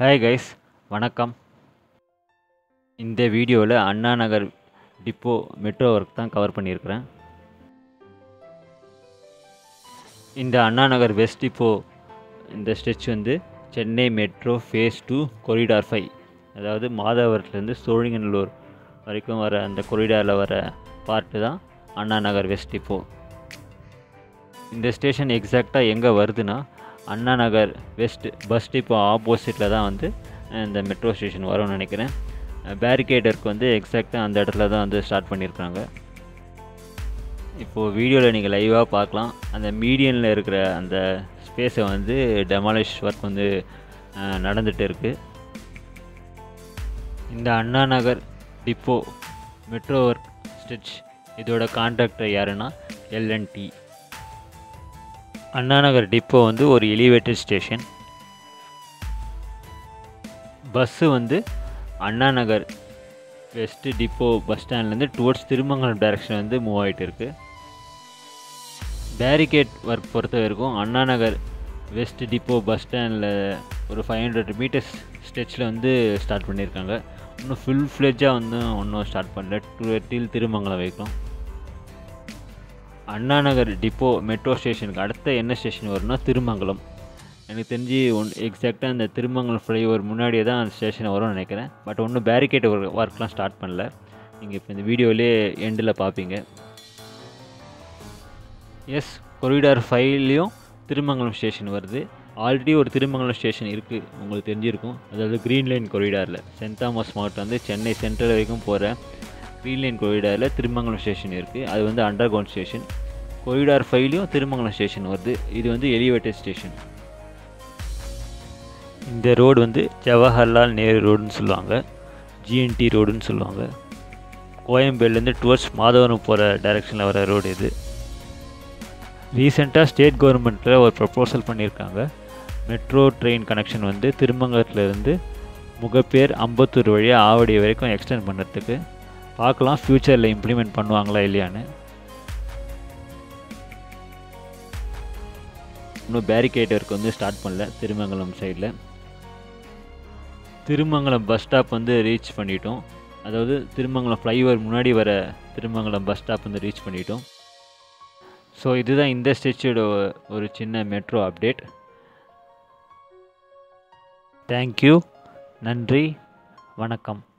hi guys வணக்கம் இந்த வீடியோவில் Anna Nagar depot metro work தான் கவர் பண்ணியிருக்கிறேன் இந்த அண்ணா நகர் வெஸ்ட் டிப்போ இந்த ஸ்ட்ரெச் வந்து Chennai metro phase two corridor five அதாவது மாதவரத்துலேருந்து சோழிங்கநல்லூர் வரைக்கும் வர அந்த கொரிடாரில் வர பார்ட்டு தான் அண்ணா நகர் வெஸ்ட் டிப்போ இந்த ஸ்டேஷன் எக்ஸாக்டாக எங்கே வருதுன்னா Anna Nagar west bus depot ஆப்போசிட்டில் தான் வந்து இந்த மெட்ரோ ஸ்டேஷன் வரும்னு நினைக்கிறேன் பேரிகேடருக்கு வந்து எக்ஸாக்டாக அந்த இடத்துல தான் வந்து ஸ்டார்ட் பண்ணியிருக்காங்க இப்போது வீடியோவில் நீங்கள் லைவாக பார்க்கலாம் அந்த மீடியனில் இருக்கிற அந்த ஸ்பேஸை வந்து டெமாலிஷ் ஒர்க் வந்து நடந்துகிட்டு இருக்குது இந்த Anna Nagar depot metro work stretch இதோட கான்ட்ராக்டர் யாருன்னா எல்என்டி அண்ணாநகர் டிப்போ வந்து ஒரு எலிவேட்டட் ஸ்டேஷன் பஸ்ஸு வந்து அண்ணாநகர் வெஸ்ட்டு டிப்போ பஸ் ஸ்டாண்ட்லேருந்து டுவர்ட்ஸ் திருமங்கலம் டைரக்ஷன் வந்து மூவ் ஆகிட்டு இருக்குது பேரிகேட் ஒர்க் பொறுத்த வரைக்கும் அண்ணாநகர் வெஸ்ட் டிப்போ பஸ் ஸ்டாண்டில் ஒரு ஃபைவ் ஹண்ட்ரட் மீட்டர்ஸ் ஸ்டெச்சில் வந்து ஸ்டார்ட் பண்ணியிருக்காங்க இன்னும் ஃபுல் ஃப்ளெஜ்ஜாக வந்து ஒன்றும் ஸ்டார்ட் பண்ணல டூ டில் திருமங்கலம் வரைக்கும் அண்ணாநகர் டிப்போ மெட்ரோ ஸ்டேஷனுக்கு அடுத்த என்ன ஸ்டேஷன் வரும்னா திருமங்கலம் எனக்கு தெரிஞ்சு ஒன் எக்ஸாக்டாக அந்த திருமங்கலம் ஃப்ளைஓவர் முன்னாடியே தான் அந்த ஸ்டேஷன் வரும்னு நினைக்கிறேன் பட் ஒன்றும் பேரிகேட் ஒர்க் ஒர்க்லாம் ஸ்டார்ட் பண்ணல நீங்கள் இப்போ இந்த வீடியோவிலே எண்டில் பார்ப்பீங்க எஸ் கொரிடார் ஃபைவ்லேயும் திருமங்கலம் ஸ்டேஷன் வருது ஆல்ரெடி ஒரு திருமங்கலம் ஸ்டேஷன் இருக்குது உங்களுக்கு தெரிஞ்சிருக்கும் அதாவது க்ரீன் லைன் கொரிடாரில் சென்ட் தாமஸ் மாவட்டம் வந்து சென்னை சென்ட்ரல் வரைக்கும் போகிற க்ரீன் லைன் கொரிடாரில் திருமங்கலம் ஸ்டேஷன் இருக்குது அது வந்து அண்டர் கிரவுண்ட் ஸ்டேஷன் கொரிடார் ஃபைவ்லேயும் திருமங்கலம் ஸ்டேஷன் வருது இது வந்து எலிவேட்டட் ஸ்டேஷன் இந்த ரோடு வந்து ஜவஹர்லால் நேரு ரோடுன்னு சொல்லுவாங்க ஜிஎன்டி ரோடுன்னு சொல்லுவாங்க கோயம்பேடுலேருந்து டுவர்ட்ஸ் மாதவரம் போகிற டைரெக்ஷனில் வர ரோடு இது ரீசெண்டாக ஸ்டேட் கவர்மெண்ட்டில் ஒரு ப்ரப்போசல் பண்ணியிருக்காங்க மெட்ரோ ட்ரெயின் கனெக்ஷன் வந்து திருமங்கலத்துலேருந்து முகப்பேர் அம்பத்தூர் வழியாக ஆவடி வரைக்கும் எக்ஸ்டெண்ட் பண்ணுறதுக்கு பார்க்கலாம் ஃப்யூச்சரில் இம்ப்ளிமெண்ட் பண்ணுவாங்களா இல்லையான்னு இன்னும் பேரிகேட்டருக்கு வந்து ஸ்டார்ட் பண்ணல திருமங்கலம் சைடில் திருமங்கலம் பஸ் ஸ்டாப் வந்து ரீச் பண்ணிட்டோம் அதாவது திருமங்கலம் ஃப்ளைஓவர் முன்னாடி வர திருமங்கலம் பஸ் ஸ்டாப் வந்து ரீச் பண்ணிட்டோம் ஸோ இதுதான் இந்த ஸ்டெச்சோட ஒரு சின்ன மெட்ரோ அப்டேட் தேங்க்யூ நன்றி வணக்கம்